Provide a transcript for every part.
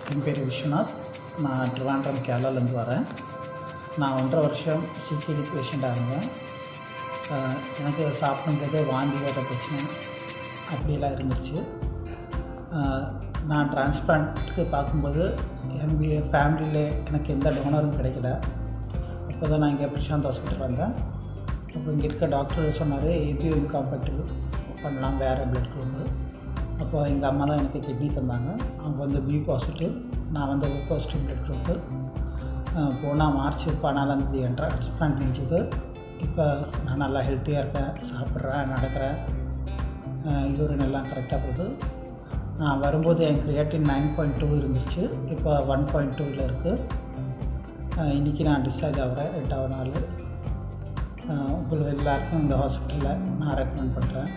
என் பேர் விஸ்வநாத் நான் ட்ரிவாண்ட்ரம் கேரளாலேருந்து வரேன் நான் ஒன்றரை வருஷம் சிசிடி பேஷண்ட்டாக இருந்தேன் அஹ் எனக்கு சாப்பிடும்போது வாந்தி வர பிரச்சனை அப்படியெல்லாம் இருந்துச்சு அஹ் நான் டிரான்ஸ்பிளான்ட்டுக்கு பார்க்கும்போது எங்கள் ஃபேமிலியில் எனக்கு எந்த டோனரும் கிடைக்கல அப்போ தான் நான் இங்கே பிரசாந்த் ஹாஸ்பிட்டல் வந்தேன் அப்போ இங்கே இருக்க டாக்டர் சொன்னார் ஏபிஓ இன்காம்பேட்டிவ் பண்ணலாம் வேறு பிளட் குரூப்பு அப்போ எங்கள் அம்மா தான் எனக்கு கிட்னி தந்தாங்க அவங்க வந்து பி பாசிட்டிவ் நான் வந்து ஓ பாசிட்டிவ் பிளட் குரூப்பு போன மார்ச் பதினாலாந்தேதி என் டிரான்ஸ்பிளான்ட் முடிஞ்சது இப்போ நான் நல்லா ஹெல்த்தியாக இருக்கேன் சாப்பிட்றேன் நடக்கிறேன் யூரின் எல்லாம் கரெக்டாக போகுது நான் வரும்போது என் கிரியாட்டின் நைன் பாயிண்ட் டூ இருந்துச்சு இப்போ ஒன் பாயிண்ட் டூவில் இருக்குது இன்றைக்கி நான் டிஸ்சார்ஜ் ஆகிறேன் எட்டாவது நாள் அஹ் உங்களுக்கு எல்லாருக்கும் இந்த ஹாஸ்பிட்டலில் நான் ரெக்கமெண்ட் பண்ணுறேன்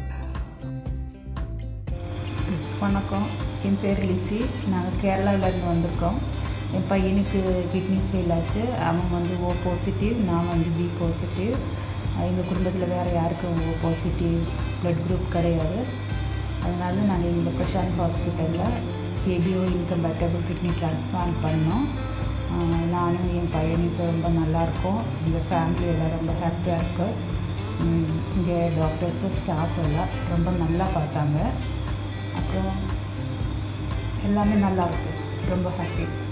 வணக்கம் என் பேர் லிசி நாங்கள் கேரளாவிலேருந்து வந்திருக்கோம் என் பையனுக்கு கிட்னி ஃபெயில் ஆச்சு அவன் வந்து ஓ பாசிட்டிவ் நான் வந்து பி பாசிட்டிவ் எங்கள் குடும்பத்தில் வேறு யாருக்கும் ஓ பாசிட்டிவ் ப்ளட் குரூப் கிடையாது அதனால நாங்கள் இந்த பிரசாந்த் ஹாஸ்பிட்டலில் ஏபிஓ இன்கம்பேட்டபிள் கிட்னி டிரான்ஸ்பிளான்ட் பண்ணோம் ஆஹ் நானும் என் பையனும் இப்போ ரொம்ப நல்லாயிருக்கோம் எங்கள் ஃபேமிலி எல்லாம் ரொம்ப ஹாப்பியாக இருக்கு உம் இங்கே டாக்டர்ஸு ஸ்டாஃப் எல்லாம் ரொம்ப நல்லா பார்த்தாங்க அப்புறம் எல்லாமே நல்லா இருக்கு ரொம்ப ஹாப்பி